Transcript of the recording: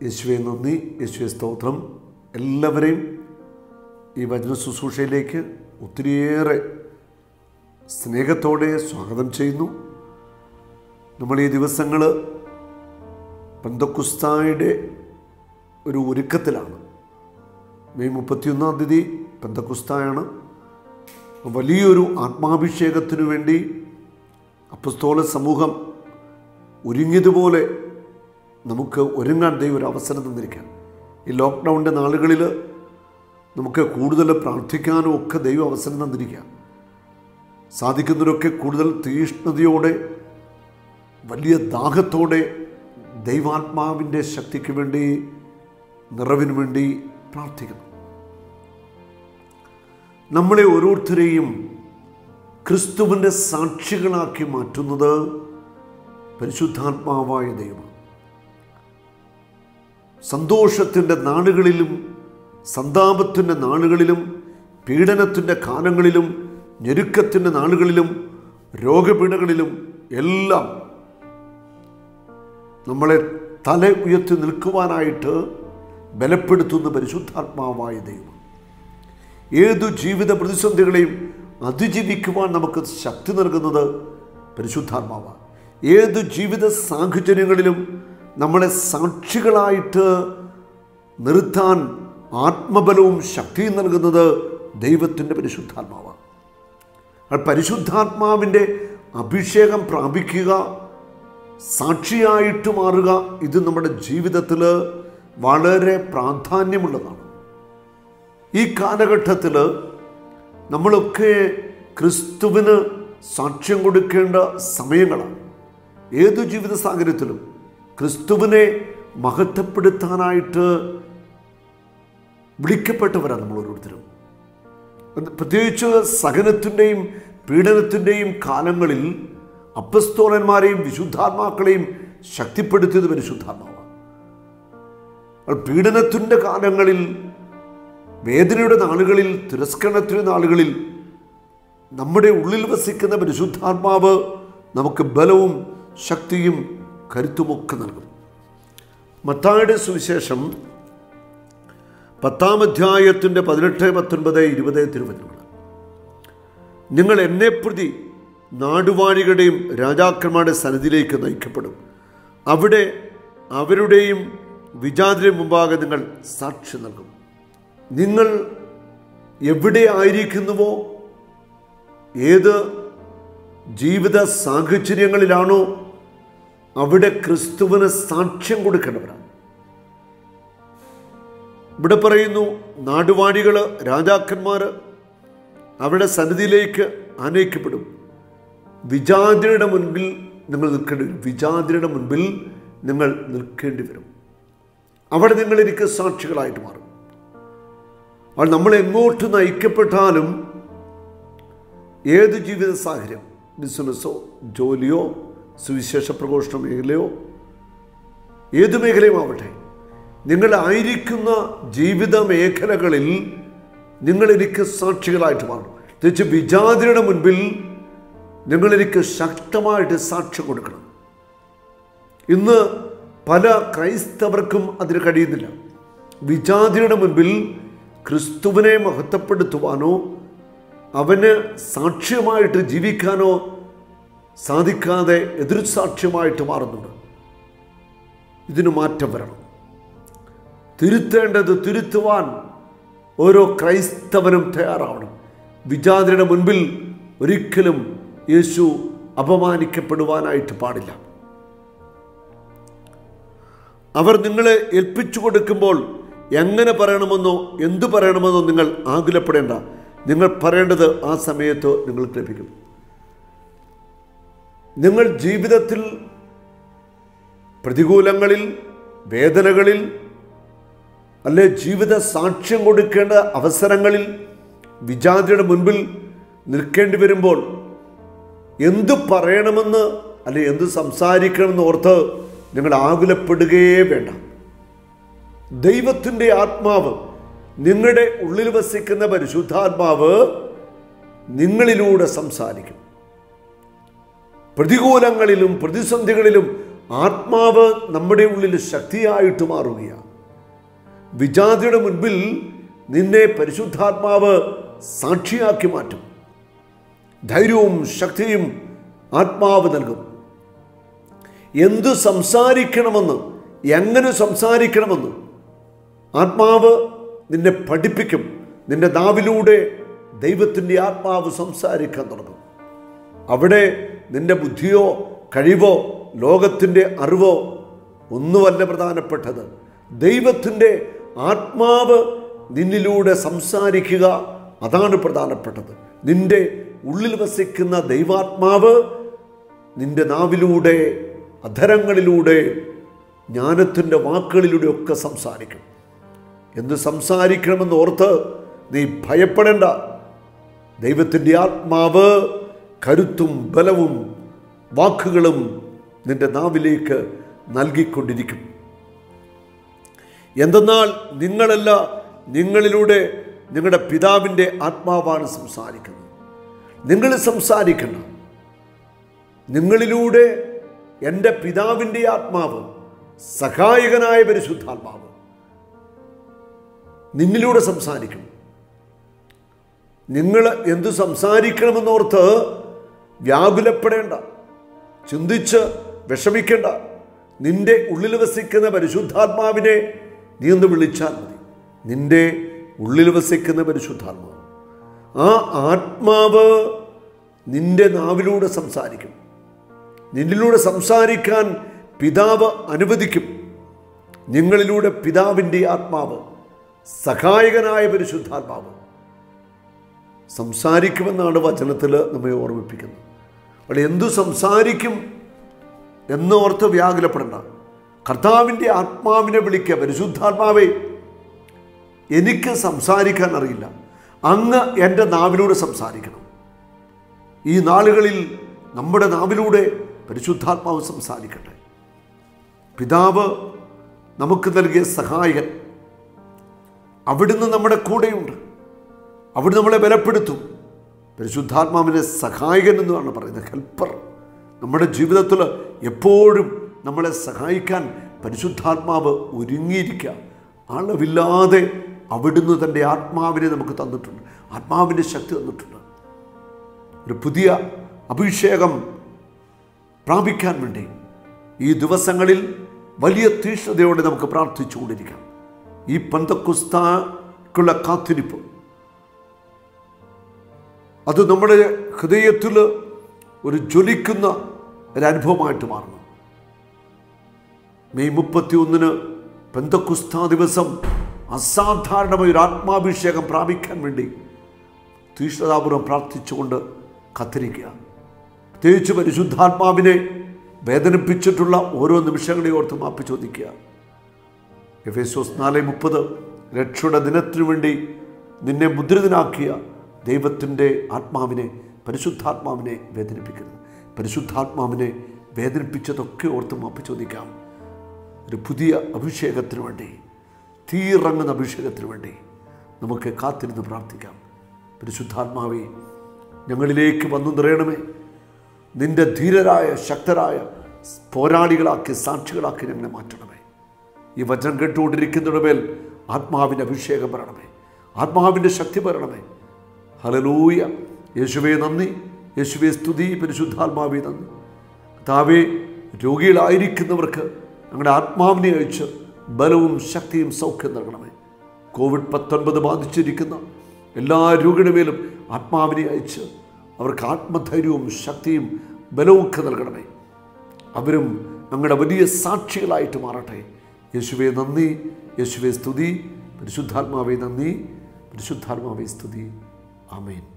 യേശുവെ നന്ദി യേശുവെ സ്തോത്രം എല്ലാവരെയും ഈ വചന ശുശ്രൂഷയിലേക്ക് ഒത്തിരിയേറെ സ്നേഹത്തോടെ സ്വാഗതം ചെയ്യുന്നു നമ്മൾ ഈ ദിവസങ്ങൾ പെന്തക്കുസ്തായുടെ ഒരു ഒരുക്കത്തിലാണ് മെയ് മുപ്പത്തിയൊന്നാം തീയതി പെന്തക്കുസ്തായാണ് വലിയൊരു ആത്മാഭിഷേകത്തിനു വേണ്ടി അപ്പസ്തോല സമൂഹം ഒരുങ്ങിയതുപോലെ നമുക്ക് ഒരുങ്ങാൻ ദൈവം ഒരു അവസരം തന്നിരിക്കാം ഈ ലോക്ക്ഡൗണിൻ്റെ നാളുകളിൽ നമുക്ക് കൂടുതൽ പ്രാർത്ഥിക്കാനും ഒക്കെ ദൈവം അവസരം തന്നിരിക്കാം സാധിക്കുന്നവരൊക്കെ കൂടുതൽ തീഷ്ണതയോടെ വലിയ ദാഹത്തോടെ ദൈവാത്മാവിൻ്റെ ശക്തിക്ക് വേണ്ടി നിറവിന് വേണ്ടി പ്രാർത്ഥിക്കണം നമ്മളെ ഓരോരുത്തരെയും ക്രിസ്തുവിൻ്റെ സാക്ഷികളാക്കി മാറ്റുന്നത് പരിശുദ്ധാത്മാവായ ദൈവം സന്തോഷത്തിൻ്റെ നാളുകളിലും സന്താപത്തിൻ്റെ നാളുകളിലും പീഡനത്തിൻ്റെ കാലങ്ങളിലും ഞെരുക്കത്തിൻ്റെ നാളുകളിലും രോഗപീഠകളിലും എല്ലാം നമ്മളെ തല ഉയർത്തി നിൽക്കുവാനായിട്ട് ബലപ്പെടുത്തുന്ന പരിശുദ്ധാത്മാവായ ദൈവം ഏതു ജീവിത പ്രതിസന്ധികളെയും അതിജീവിക്കുവാൻ നമുക്ക് ശക്തി നൽകുന്നത് പരിശുദ്ധാത്മാവാണ് ഏതു ജീവിത സാഹചര്യങ്ങളിലും നമ്മളെ സാക്ഷികളായിട്ട് നിർത്താൻ ആത്മബലവും ശക്തിയും നൽകുന്നത് ദൈവത്തിൻ്റെ പരിശുദ്ധാത്മാവാണ് ആ പരിശുദ്ധാത്മാവിൻ്റെ അഭിഷേകം പ്രാപിക്കുക സാക്ഷിയായിട്ട് മാറുക ഇത് നമ്മുടെ ജീവിതത്തിൽ വളരെ പ്രാധാന്യമുള്ളതാണ് ഈ കാലഘട്ടത്തിൽ നമ്മളൊക്കെ ക്രിസ്തുവിന് സാക്ഷ്യം കൊടുക്കേണ്ട സമയങ്ങളാണ് ഏതു ജീവിത സാഹചര്യത്തിലും ക്രിസ്തുവിനെ മഹത്വപ്പെടുത്താനായിട്ട് വിളിക്കപ്പെട്ടവരാണ് നമ്മൾ ഓരോരുത്തരും പ്രത്യേകിച്ച് സഹനത്തിൻ്റെയും പീഡനത്തിൻ്റെയും കാലങ്ങളിൽ അപ്പസ്തോലന്മാരെയും വിശുദ്ധാത്മാക്കളെയും ശക്തിപ്പെടുത്തിയത് പരിശുദ്ധാത്മാവാണ് പീഡനത്തിൻ്റെ കാലങ്ങളിൽ വേദനയുടെ നാളുകളിൽ തിരസ്കരണത്തിൻ്റെ നാളുകളിൽ നമ്മുടെ ഉള്ളിൽ വസിക്കുന്ന പരിശുദ്ധാത്മാവ് നമുക്ക് ബലവും ശക്തിയും കരുത്തുമൊക്കെ നൽകും മത്തായുടെ സുവിശേഷം പത്താം അധ്യായത്തിൻ്റെ പതിനെട്ട് പത്തൊൻപത് ഇരുപത് തിരുവചനങ്ങൾ നിങ്ങൾ എന്നെ പ്രതി നാടുവാഴികളുടെയും രാജാക്കന്മാരുടെ സന്നിധിയിലേക്ക് നയിക്കപ്പെടും അവിടെ അവരുടെയും വിജാതിയുടെ മുമ്പാകെ നിങ്ങൾ സാക്ഷി നൽകും നിങ്ങൾ എവിടെ ആയിരിക്കുന്നുവോ ഏത് ജീവിത സാഹചര്യങ്ങളിലാണോ അവിടെ ക്രിസ്തുവിന് സാക്ഷ്യം കൊടുക്കേണ്ടവരാണ് ഇവിടെ പറയുന്നു നാടുവാഴികൾ രാജാക്കന്മാർ അവരുടെ സന്നിധിയിലേക്ക് ആനയിക്കപ്പെടും വിജാതിയുടെ മുൻപിൽ നിങ്ങൾ നിൽക്കേണ്ടി വരും വിജാതിയുടെ മുൻപിൽ നിങ്ങൾ നിൽക്കേണ്ടി വരും അവിടെ നിങ്ങൾ എനിക്ക് സാക്ഷികളായിട്ട് മാറും അപ്പോൾ നമ്മൾ എങ്ങോട്ട് നയിക്കപ്പെട്ടാലും ഏത് ജീവിത സാഹചര്യം ബിസിനസ്സോ ജോലിയോ സുവിശേഷ പ്രഘോഷണ മേഖലയോ ഏത് മേഖലയും ആവട്ടെ നിങ്ങളായിരിക്കുന്ന ജീവിത മേഖലകളിൽ നിങ്ങൾ എനിക്ക് സാക്ഷികളായിട്ട് മാറും തിരിച്ച് വിജാതിയുടെ മുൻപിൽ നിങ്ങൾ എനിക്ക് ശക്തമായിട്ട് സാക്ഷ്യം കൊടുക്കണം ഇന്ന് പല ക്രൈസ്തവർക്കും അതിന് കഴിയുന്നില്ല വിജാതിയുടെ മുൻപിൽ ക്രിസ്തുവിനെ മഹത്വപ്പെടുത്തുവാനോ അവന് സാക്ഷ്യമായിട്ട് ജീവിക്കാനോ സാധിക്കാതെ എതിർസാക്ഷ്യമായിട്ട് മാറുന്നുണ്ട് ഇതിന് മാറ്റം വരണം തിരുത്തേണ്ടത് തിരുത്തുവാൻ ഓരോ ക്രൈസ്തവനും തയ്യാറാവണം വിജാതിയുടെ മുൻപിൽ ഒരിക്കലും യേശു അപമാനിക്കപ്പെടുവാനായിട്ട് പാടില്ല അവർ നിങ്ങളെ ഏൽപ്പിച്ചു കൊടുക്കുമ്പോൾ എങ്ങനെ പറയണമെന്നോ എന്തു പറയണമെന്നോ നിങ്ങൾ ആകുലപ്പെടേണ്ട നിങ്ങൾ പറയേണ്ടത് ആ സമയത്ത് നിങ്ങൾക്ക് ലഭിക്കും നിങ്ങൾ ജീവിതത്തിൽ പ്രതികൂലങ്ങളിൽ വേദനകളിൽ അല്ലെ ജീവിത സാക്ഷ്യം കൊടുക്കേണ്ട അവസരങ്ങളിൽ വിജാതിയുടെ മുൻപിൽ നിൽക്കേണ്ടി വരുമ്പോൾ എന്തു പറയണമെന്ന് അല്ലെ എന്ത് സംസാരിക്കണമെന്ന് ഓർത്ത് നിങ്ങൾ ആകുലപ്പെടുകയേ വേണ്ട ദൈവത്തിൻ്റെ ആത്മാവ് നിങ്ങളുടെ ഉള്ളിൽ വസിക്കുന്ന പരിശുദ്ധാത്മാവ് നിങ്ങളിലൂടെ സംസാരിക്കും പ്രതികൂലങ്ങളിലും പ്രതിസന്ധികളിലും ആത്മാവ് നമ്മുടെ ഉള്ളിൽ ശക്തിയായിട്ട് മാറുകയാണ് വിജാതിയുടെ മുൻപിൽ നിന്നെ പരിശുദ്ധാത്മാവ് സാക്ഷിയാക്കി മാറ്റും ധൈര്യവും ശക്തിയും ആത്മാവ് നൽകും എന്തു സംസാരിക്കണമെന്ന് എങ്ങനെ സംസാരിക്കണമെന്ന് ആത്മാവ് നിന്നെ പഠിപ്പിക്കും നിന്റെ നാവിലൂടെ ദൈവത്തിൻ്റെ ആത്മാവ് സംസാരിക്കാൻ തുടങ്ങും അവിടെ നിന്റെ ബുദ്ധിയോ കഴിവോ ലോകത്തിൻ്റെ അറിവോ ഒന്നുമല്ല പ്രധാനപ്പെട്ടത് ദൈവത്തിൻ്റെ ആത്മാവ് നിന്നിലൂടെ സംസാരിക്കുക അതാണ് പ്രധാനപ്പെട്ടത് നിന്റെ ഉള്ളിൽ വസിക്കുന്ന ദൈവാത്മാവ് നിന്റെ നാവിലൂടെ അധരങ്ങളിലൂടെ ജ്ഞാനത്തിൻ്റെ വാക്കുകളിലൂടെ ഒക്കെ സംസാരിക്കും എന്ത് സംസാരിക്കണമെന്ന് ഓർത്ത് നീ ഭയപ്പെടേണ്ട ദൈവത്തിൻ്റെ ആത്മാവ് കരുത്തും ബലവും വാക്കുകളും നിന്റെ നാവിലേക്ക് നൽകിക്കൊണ്ടിരിക്കും എന്തെന്നാൽ നിങ്ങളല്ല നിങ്ങളിലൂടെ നിങ്ങളുടെ പിതാവിൻ്റെ ആത്മാവാണ് സംസാരിക്കുന്നത് നിങ്ങൾ സംസാരിക്കണം നിങ്ങളിലൂടെ എൻ്റെ പിതാവിൻ്റെ ആത്മാവ് സഹായകനായ പരിശുദ്ധാത്മാവ് നിന്നിലൂടെ സംസാരിക്കും നിങ്ങൾ എന്തു സംസാരിക്കണമെന്നോർത്ത് വ്യാകുലപ്പെടേണ്ട ചിന്തിച്ച് വിഷമിക്കേണ്ട നിന്റെ ഉള്ളിൽ വസിക്കുന്ന പരിശുദ്ധാത്മാവിനെ നീ ഒന്ന് വിളിച്ചാൽ മതി നിന്റെ ഉള്ളിൽ വസിക്കുന്ന പരിശുദ്ധാത്മാവ് ആ ആത്മാവ് നിന്റെ നാവിലൂടെ സംസാരിക്കും നിന്നിലൂടെ സംസാരിക്കാൻ പിതാവ് അനുവദിക്കും നിങ്ങളിലൂടെ പിതാവിൻ്റെ ആത്മാവ് സഹായകനായ പരിശുദ്ധാത്മാവ് സംസാരിക്കുമെന്നാണ് വചനത്തിൽ നമ്മെ ഓർമ്മിപ്പിക്കുന്നത് അപ്പോൾ എന്തു സംസാരിക്കും എന്നോർത്ത് വ്യാകുലപ്പെടേണ്ട കർത്താവിൻ്റെ ആത്മാവിനെ വിളിക്കുക പരിശുദ്ധാത്മാവേ എനിക്ക് സംസാരിക്കാൻ അറിയില്ല അങ്ങ് എൻ്റെ നാവിലൂടെ സംസാരിക്കണം ഈ നാളുകളിൽ നമ്മുടെ നാവിലൂടെ പരിശുദ്ധാത്മാവ് സംസാരിക്കട്ടെ പിതാവ് നമുക്ക് നൽകിയ സഹായകൻ അവിടുന്ന് നമ്മുടെ കൂടെയുണ്ട് അവിടെ നമ്മളെ ബലപ്പെടുത്തും പരിശുദ്ധാത്മാവിനെ സഹായകൻ എന്നാണ് പറയുന്നത് ഹെൽപ്പർ നമ്മുടെ ജീവിതത്തിൽ എപ്പോഴും നമ്മളെ സഹായിക്കാൻ പരിശുദ്ധാത്മാവ് ഒരുങ്ങിയിരിക്കുക അളവില്ലാതെ അവിടുന്ന് തൻ്റെ ആത്മാവിനെ നമുക്ക് തന്നിട്ടുണ്ട് ആത്മാവിൻ്റെ ശക്തി തന്നിട്ടുണ്ട് ഒരു പുതിയ അഭിഷേകം പ്രാപിക്കാൻ വേണ്ടി ഈ ദിവസങ്ങളിൽ വലിയ തീഷ്ണതയോടെ നമുക്ക് പ്രാർത്ഥിച്ചുകൊണ്ടിരിക്കാം ഈ പന്തക്കുസ്താക്കുള്ള കാത്തിരിപ്പ് അത് നമ്മുടെ ഹൃദയത്തിൽ ഒരു ജ്വലിക്കുന്ന ഒരു അനുഭവമായിട്ട് മാറണം മെയ് മുപ്പത്തി ഒന്നിന് പെന്തക്കുസ്താ ദിവസം അസാധാരണമായ ഒരു ആത്മാഭിഷേകം പ്രാപിക്കാൻ വേണ്ടി തീഷ്ണതാപൂർവം പ്രാർത്ഥിച്ചുകൊണ്ട് കത്തിരിക്കുക പ്രത്യേകിച്ച് പരിശുദ്ധാത്മാവിനെ വേദനിപ്പിച്ചിട്ടുള്ള ഓരോ നിമിഷങ്ങളെ ഓർത്ത് മാപ്പ് ചോദിക്കുക എഫേസോസ് നാല് മുപ്പത് രക്ഷയുടെ ദിനത്തിനു വേണ്ടി നിന്നെ മുദ്രിതനാക്കിയ ദൈവത്തിൻ്റെ ആത്മാവിനെ പരിശുദ്ധാത്മാവിനെ വേദനിപ്പിക്കുന്നു പരിശുദ്ധാത്മാവിനെ വേദനിപ്പിച്ചതൊക്കെ ഓർത്ത് മാപ്പ് ചോദിക്കാം ഒരു പുതിയ അഭിഷേകത്തിന് വേണ്ടി തീയിറങ്ങുന്ന അഭിഷേകത്തിന് വേണ്ടി നമുക്ക് കാത്തിരുന്ന് പ്രാർത്ഥിക്കാം പരിശുദ്ധാത്മാവെ ഞങ്ങളിലേക്ക് വന്നു നിറയണമേ നിന്റെ ധീരരായ ശക്തരായ പോരാളികളാക്കി സാക്ഷികളാക്കി ഞങ്ങളെ മാറ്റണമേ ഈ വചനം കേട്ടുകൊണ്ടിരിക്കുന്നതിന് മേൽ ആത്മാവിൻ്റെ അഭിഷേകം വരണമേ ആത്മാവിൻ്റെ ശക്തി വരണമേ ഹലലൂയ യേശുവേ നന്ദി യേശുവേ സ്തുതി പരിശുദ്ധാത്മാവേ നന്ദി താവേ രോഗികളായിരിക്കുന്നവർക്ക് ഞങ്ങളുടെ ആത്മാവിനെ അയച്ച് ബലവും ശക്തിയും സൗഖ്യം നൽകണമേ കോവിഡ് പത്തൊൻപത് ബാധിച്ചിരിക്കുന്ന എല്ലാ രോഗിയുടെ മേലും ആത്മാവിനെ അയച്ച് അവർക്ക് ആത്മധൈര്യവും ശക്തിയും ബലവും ഒക്കെ നൽകണമേ അവരും ഞങ്ങളുടെ വലിയ സാക്ഷികളായിട്ട് മാറട്ടെ യേശുവെ നന്ദി യേശുവെ സ്തുതി പരിശുദ്ധാത്മാവെ നന്ദി പരിശുദ്ധാത്മാവെ സ്തുതി ആമേൻ